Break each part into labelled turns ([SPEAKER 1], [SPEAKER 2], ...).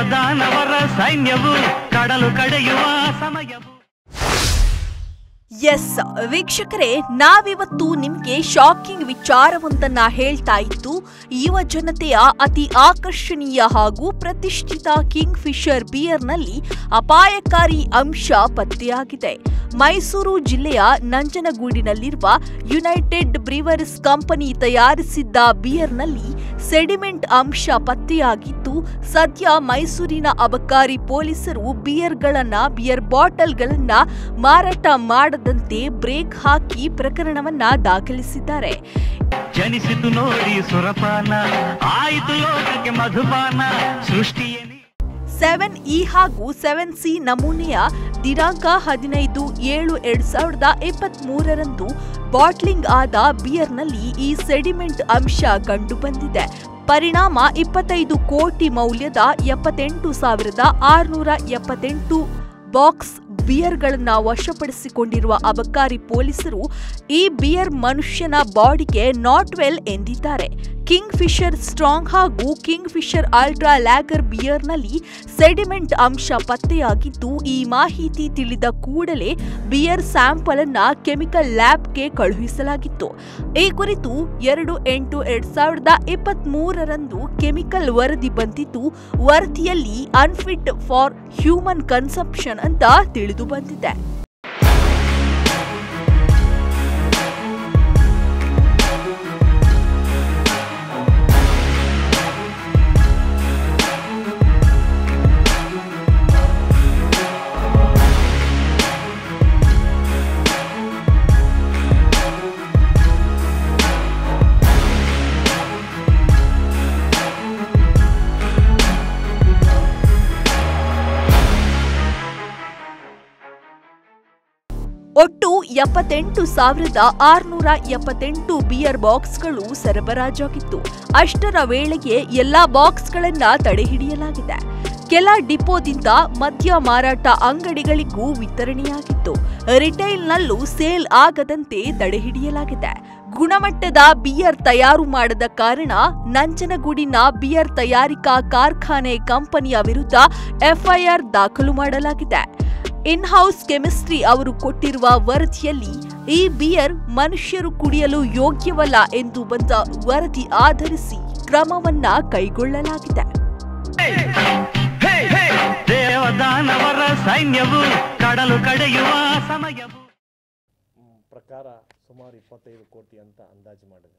[SPEAKER 1] ದೇವದಾನವರ ಸೈನ್ಯವು ಕಡಲು ಕಡೆಯುವ ಸಮಯವು
[SPEAKER 2] ಎಸ್ ವೀಕ್ಷಕರೇ ನಾವಿವತ್ತು ನಿಮ್ಗೆ ಶಾಕಿಂಗ್ ವಿಚಾರವೊಂದನ್ನ ಹೇಳ್ತಾ ಇತ್ತು ಯುವ ಜನತೆಯ ಅತಿ ಆಕರ್ಷಣೀಯ ಹಾಗೂ ಪ್ರತಿಷ್ಠಿತ ಕಿಂಗ್ ಫಿಶರ್ ಬಿಯರ್ನಲ್ಲಿ ಅಪಾಯಕಾರಿ ಅಂಶ ಪತ್ತೆಯಾಗಿದೆ ಮೈಸೂರು ಜಿಲ್ಲೆಯ ನಂಜನಗೂಡಿನಲ್ಲಿರುವ ಯುನೈಟೆಡ್ ಬ್ರಿವರ್ಸ್ ಕಂಪನಿ ತಯಾರಿಸಿದ್ದ ಬಿಯರ್ನಲ್ಲಿ ಸೆಡಿಮೆಂಟ್ ಅಂಶ ಪತ್ತೆಯಾಗಿದ್ದು ಸದ್ಯ ಮೈಸೂರಿನ ಅಬಕಾರಿ ಪೊಲೀಸರು ಬಿಯರ್ಗಳನ್ನ ಬಿಯರ್ ಬಾಟಲ್ಗಳನ್ನ ಮಾರಾಟ ಮಾಡದಂತೆ ಬ್ರೇಕ್ ಹಾಕಿ ಪ್ರಕರಣವನ್ನ ದಾಖಲಿಸಿದ್ದಾರೆ
[SPEAKER 1] ಜನಿಸಿತು ನೋಡಿ ಸುರಪಾನ ಆಯಿತು ಲೋಕಕ್ಕೆ ಮಧುಪಾನ ಸೃಷ್ಟಿಯೇ ನೀ-
[SPEAKER 2] ಸೆವೆನ್ ಇ ಹಾಗೂ ಸೆವೆನ್ ಸಿ ನಮೂನೆಯ ದಿನಾಂಕ ಹದಿನೈದು ಏಳು ಎರಡ್ ಸಾವಿರದ ಇಪ್ಪತ್ತ್ ಮೂರರಂದು ಬಾಟ್ಲಿಂಗ್ ಆದ ಬಿಯರ್ನಲ್ಲಿ ಈ ಸೆಡಿಮೆಂಟ್ ಅಂಶ ಕಂಡುಬಂದಿದೆ ಪರಿಣಾಮ ಇಪ್ಪತ್ತೈದು ಕೋಟಿ ಮೌಲ್ಯದ ಎಪ್ಪತ್ತೆಂಟು ಸಾವಿರದ ಆರುನೂರ ಎಪ್ಪತ್ತೆಂಟು ಬಾಕ್ಸ್ ಬಿಯರ್ಗಳನ್ನ ವಶಪಡಿಸಿಕೊಂಡಿರುವ ಅಬಕಾರಿ ಪೊಲೀಸರು ಈ ಬಿಯರ್ ಮನುಷ್ಯನ ಬಾಡಿಗೆ ನಾಟ್ ವೆಲ್ ಎಂದಿದ್ದಾರೆ ಕಿಂಗ್ ಫಿಶರ್ ಸ್ಟ್ರಾಂಗ್ ಹಾಗೂ ಕಿಂಗ್ ಫಿಶರ್ ಅಲ್ಟ್ರಾ ಲ್ಯಾಗರ್ ಬಿಯರ್ನಲ್ಲಿ ಸೆಡಿಮೆಂಟ್ ಅಂಶ ಪತ್ತೆಯಾಗಿದ್ದು ಈ ಮಾಹಿತಿ ತಿಳಿದ ಕೂಡಲೇ ಬಿಯರ್ ಸ್ಯಾಂಪಲ್ ಅನ್ನ ಕೆಮಿಕಲ್ ಲ್ಯಾಬ್ಗೆ ಕಳುಹಿಸಲಾಗಿತ್ತು ಈ ಕುರಿತು ಎರಡು ಎಂಟು ಎರಡ್ ಸಾವಿರದ ಇಪ್ಪತ್ತ್ ಮೂರರಂದು ಕೆಮಿಕಲ್ ವರದಿ ಬಂದಿದ್ದು ವರದಿಯಲ್ಲಿ ಅನ್ಫಿಟ್ ಫಾರ್ ಹ್ಯೂಮನ್ ಕನ್ಸಂಪ್ಷನ್ ಅಂತ ತಿಳಿದು ಬಂದಿದೆ ಒಟ್ಟು ಎಪ್ಪತ್ತೆಂಟು ಸಾವಿರದ ಆರುನೂರ ಎಪ್ಪತ್ತೆಂಟು ಬಿಯರ್ ಬಾಕ್ಸ್ಗಳು ಸರಬರಾಜಾಗಿತ್ತು ಅಷ್ಟರ ವೇಳೆಗೆ ಎಲ್ಲಾ ಬಾಕ್ಸ್ಗಳನ್ನ ತಡೆಹಿಡಿಯಲಾಗಿದೆ ಕೆಲ ಡಿಪೋದಿಂದ ಮದ್ಯ ಮಾರಾಟ ಅಂಗಡಿಗಳಿಗೂ ವಿತರಣೆಯಾಗಿತ್ತು ರಿಟೈಲ್ನಲ್ಲೂ ಸೇಲ್ ಆಗದಂತೆ ತಡೆಹಿಡಿಯಲಾಗಿದೆ ಗುಣಮಟ್ಟದ ಬಿಯರ್ ತಯಾರು ಮಾಡದ ಕಾರಣ ನಂಜನಗೂಡಿನ ಬಿಯರ್ ತಯಾರಿಕಾ ಕಾರ್ಖಾನೆ ಕಂಪನಿಯ ವಿರುದ್ಧ ಎಫ್ಐಆರ್ ದಾಖಲು ಮಾಡಲಾಗಿದೆ ಇನ್ ಹೌಸ್ ಕೆಮಿಸ್ಟ್ರಿ ಅವರು ಕೊಟ್ಟಿರುವ ವರದಿಯಲ್ಲಿ ಈ ಬಿಯರ್ ಮನುಷ್ಯರು ಕುಡಿಯಲು ಯೋಗ್ಯವಲ್ಲ ಎಂದು ಬಂದ ವರದಿ ಆಧರಿಸಿ ಕ್ರಮವನ್ನ ಕೈಗೊಳ್ಳಲಾಗಿದೆ
[SPEAKER 1] ಹೇ, ಹೇ! ದೇವದಾನವರ ಸೈನ್ಯವು ಕಡಲು ಕಡೆಯುವ ಸಮಯವು
[SPEAKER 3] ಮ್, ಪ್ರಕಾರ ಸುಮಾರು ಇಪ್ಪತ್ತೈದು ಕೋಟಿ ಅಂತ ಅಂದಾಜು ಮಾಡಿದೆ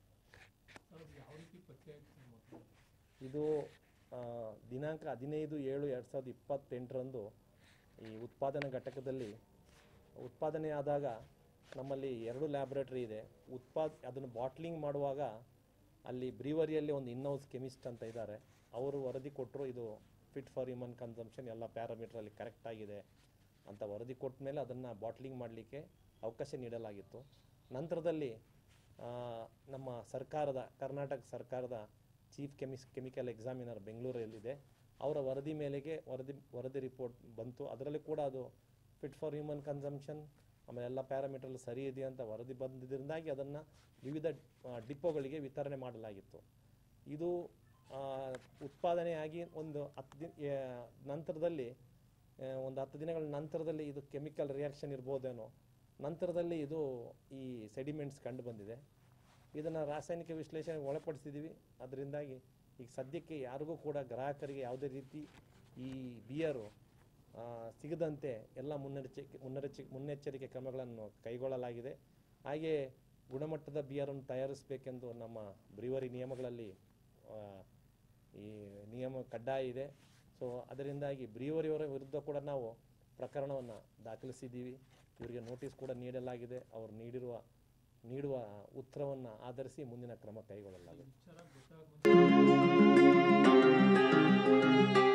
[SPEAKER 3] ಇದು ಆ, ದಿನಾಂಕ ಹದಿನೈದು ಏಳು ಎರಡು ಸಾವಿರದ ಇಪ್ಪತ್ತೆಂಟರಂದು ಈ ಉತ್ಪಾದನಾ ಘಟಕದಲ್ಲಿ ಉತ್ಪಾದನೆ ಆದಾಗ ನಮ್ಮಲ್ಲಿ ಎರಡು ಲ್ಯಾಬ್ರೇಟರಿ ಇದೆ ಉತ್ಪಾದ ಅದನ್ನು ಬಾಟ್ಲಿಂಗ್ ಮಾಡುವಾಗ ಅಲ್ಲಿ ಬ್ರೀವರಿಯಲ್ಲಿ ಒಂದು ಇನ್ಹೌಸ್ ಕೆಮಿಸ್ಟ್ ಅಂತ ಇದ್ದಾರೆ ಅವರು ವರದಿ ಕೊಟ್ಟರು ಇದು ಫಿಟ್ ಫಾರ್ ಹ್ಯೂಮನ್ ಕನ್ಸಂಪ್ಷನ್ ಎಲ್ಲ ಪ್ಯಾರಾಮೀಟ್ರಲ್ಲಿ ಕರೆಕ್ಟ್ ಆಗಿದೆ ಅಂತ ವರದಿ ಕೊಟ್ಟ ಮೇಲೆ ಅದನ್ನು ಬಾಟ್ಲಿಂಗ್ ಮಾಡಲಿಕ್ಕೆ ಅವಕಾಶ ನೀಡಲಾಗಿತ್ತು ನಂತರದಲ್ಲಿ ಆ, ನಮ್ಮ ಸರ್ಕಾರದ ಕರ್ನಾಟಕ ಸರ್ಕಾರದ ಚೀಫ್ ಕೆಮಿಸ್ ಕೆಮಿಕಲ್ ಎಕ್ಸಾಮಿನರ್ ಬೆಂಗಳೂರಲ್ಲಿದೆ ಅವರ ವರದಿ ಮೇಲೆಗೆ ವರದಿ ವರದಿ ರಿಪೋರ್ಟ್ ಬಂತು ಅದರಲ್ಲಿ ಕೂಡ ಅದು ಫಿಟ್ ಫಾರ್ ಹ್ಯೂಮನ್ ಕನ್ಸಂಪ್ಷನ್ ಆಮೇಲೆ ಎಲ್ಲ ಪ್ಯಾರಾಮೀಟರ್ ಸರಿ ಇದೆ ಅಂತ ವರದಿ ಬಂದಿದ್ದರಿಂದಾಗಿ ಅದನ್ನು ವಿವಿಧ ಆ, ಡಿಪೋಗಳಿಗೆ ವಿತರಣೆ ಮಾಡಲಾಗಿತ್ತು ಇದು ಆ, ಉತ್ಪಾದನೆಯಾಗಿ ಒಂದು ಹತ್ತು ದಿನ ನಂತರದಲ್ಲಿ ಆ, ಒಂದು ಹತ್ತು ದಿನಗಳ ನಂತರದಲ್ಲಿ ಇದು ಕೆಮಿಕಲ್ ರಿಯಾಕ್ಷನ್ ಇರ್ಬೋದೇನೋ ನಂತರದಲ್ಲಿ ಇದು ಈ ಸೆಡಿಮೆಂಟ್ಸ್ ಕಂಡು ಬಂದಿದೆ ಇದನ್ನು ರಾಸಾಯನಿಕ ವಿಶ್ಲೇಷಣೆಗೆ ಒಳಪಡಿಸಿದ್ದೀವಿ ಅದರಿಂದಾಗಿ ಈಗ ಸದ್ಯಕ್ಕೆ ಯಾರಿಗೂ ಕೂಡ ಗ್ರಾಹಕರಿಗೆ ಯಾವುದೇ ರೀತಿ ಈ ಬಿಯರು ಆ, ಸಿಗದಂತೆ ಎಲ್ಲ ಮುನ್ನೆಚ್ಚರಿಕೆ ಮುನ್ನೆಚ್ಚರಿಕೆ ಮುನ್ನೆಚ್ಚರಿಕೆ ಕ್ರಮಗಳನ್ನು ಕೈಗೊಳ್ಳಲಾಗಿದೆ ಹಾಗೆ ಗುಣಮಟ್ಟದ ಬಿಯರನ್ನು ತಯಾರಿಸಬೇಕೆಂದು ನಮ್ಮ ಬ್ರೀವರಿ ನಿಯಮಗಳಲ್ಲಿ ಆ, ಈ ನಿಯಮ ಕಡ್ಡಾಯ ಇದೆ ಸೊ ಅದರಿಂದಾಗಿ ಬ್ರೀವರಿಯವರ ವಿರುದ್ಧ ಕೂಡ ನಾವು ಪ್ರಕರಣವನ್ನು ದಾಖಲಿಸಿದ್ದೀವಿ ಇವರಿಗೆ ನೋಟಿಸ್ ಕೂಡ ನೀಡಲಾಗಿದೆ ಅವರು ನೀಡಿರುವ ನೀಡುವ ಉತ್ತರವನ್ನು ಆಧರಿಸಿ ಮುಂದಿನ ಕ್ರಮ ಕೈಗೊಳ್ಳಲಾಗಿದೆ